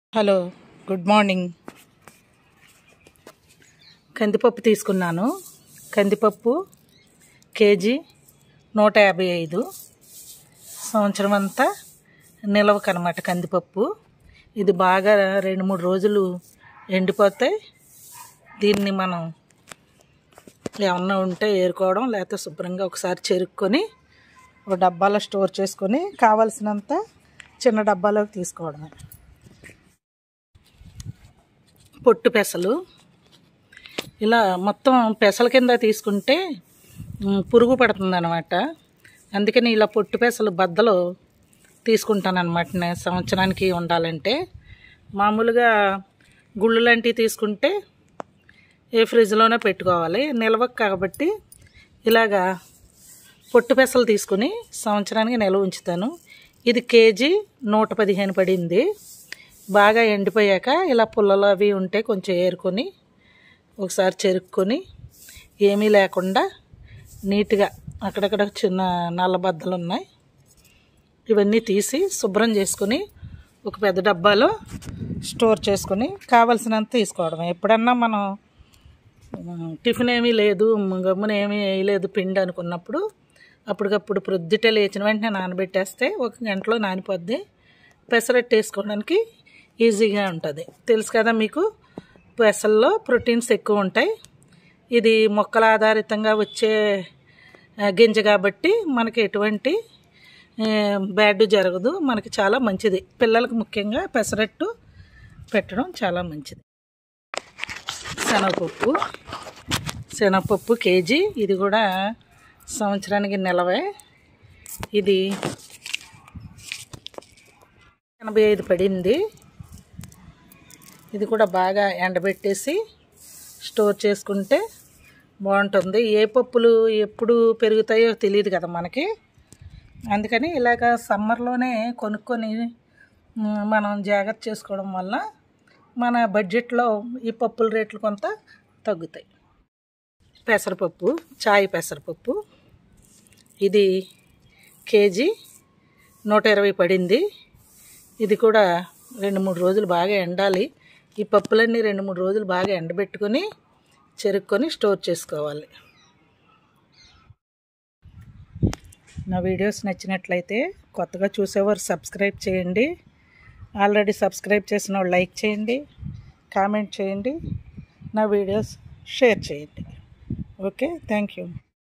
hello good morning కందిపప్పు తీసుకున్నాను కందిపప్పు కేజీ నూట యాభై ఐదు సంవత్సరం అంతా నిలవకనమాట కందిపప్పు ఇది బాగా రెండు మూడు రోజులు ఎండిపోతే దీన్ని మనం ఏమన్నా ఉంటే ఏరుకోవడం లేకపోతే శుభ్రంగా ఒకసారి చెరుక్కొని ఒక డబ్బాలో స్టోర్ చేసుకొని కావలసినంత చిన్న డబ్బాలోకి తీసుకోవడమే పొట్టు పెసలు ఇలా మొత్తం పెసల కింద తీసుకుంటే మ్, పురుగు పడుతుంది అనమాట అందుకని ఇలా పొట్టు పెసలు బద్దలు తీసుకుంటాను అనమాట నేను సంవత్సరానికి ఉండాలంటే మామూలుగా గుళ్ళు లాంటివి తీసుకుంటే ఏ ఫ్రిడ్జ్లోనే పెట్టుకోవాలి నిల్వకు కాబట్టి ఇలాగా పొట్టు పెసలు తీసుకుని సంవత్సరానికి నిల్వ ఉంచుతాను ఇది కేజీ నూట పదిహేను పడింది బాగా ఎండిపోయాక ఇలా పుల్లలు అవి ఉంటే కొంచెం ఏరుకొని ఒకసారి చెరుక్కొని ఏమీ లేకుండా నీట్గా అక్కడక్కడ చిన్న నల్ల బద్దలు ఉన్నాయి ఇవన్నీ తీసి శుభ్రం చేసుకొని ఒక పెద్ద డబ్బాలో స్టోర్ చేసుకొని కావలసినంత తీసుకోవడం ఎప్పుడన్నా మనం ఉమ్, టిఫిన్ ఏమీ లేదు గమ్మున ఏమీ వేయలేదు పిండి అనుకున్నప్పుడు అప్పటికప్పుడు ప్రొద్దుటే లేచిన వెంటనే నానబెట్టేస్తే ఒక గంటలో నానిపోద్ది పెసరట్టు వేసుకోవడానికి ఈజీగా ఉంటుంది తెలుసు కదా మీకు పెసల్లో ప్రోటీన్స్ ఎక్కువ ఉంటాయి ఇది మొక్కల ఆధారితంగా వచ్చే ఆ, గింజ కాబట్టి మనకి ఎటువంటి బ్యాడ్ జరగదు మనకి చాలా మంచిది పిల్లలకు ముఖ్యంగా పెసరట్టు పెట్టడం చాలా మంచిది శనగపప్పు శనగపప్పు కేజీ ఇది కూడా సంవత్సరానికి నిలవే ఇది ఎనభై ఐదు పడింది ఇది కూడా బాగా ఎండబెట్టేసి స్టోర్ చేసుకుంటే బాగుంటుంది ఏ పప్పులు ఎప్పుడు పెరుగుతాయో తెలియదు కదా మనకి అందుకని ఇలాగ సమ్మర్లోనే కొనుక్కొని మ్, మనం జాగ్రత్త చేసుకోవడం వల్ల మన బడ్జెట్లో ఈ పప్పుల రేట్లు కొంత తగ్గుతాయి పెసరపప్పు చాయ్ పెసరపప్పు ఇది కేజీ నూట ఇరవై పడింది ఇది కూడా రెండు మూడు రోజులు బాగా ఎండాలి ఈ పప్పులన్నీ రెండు మూడు రోజులు బాగా ఎండబెట్టుకొని చెరుక్కొని స్టోర్ చేసుకోవాలి నా వీడియోస్ నచ్చినట్లయితే కొత్తగా చూసేవారు సబ్స్క్రైబ్ చేయండి ఆల్రెడీ సబ్స్క్రైబ్ చేసిన వాళ్ళు లైక్ చేయండి కామెంట్ చేయండి నా వీడియోస్ షేర్ చేయండి ఓకే థ్యాంక్ యూ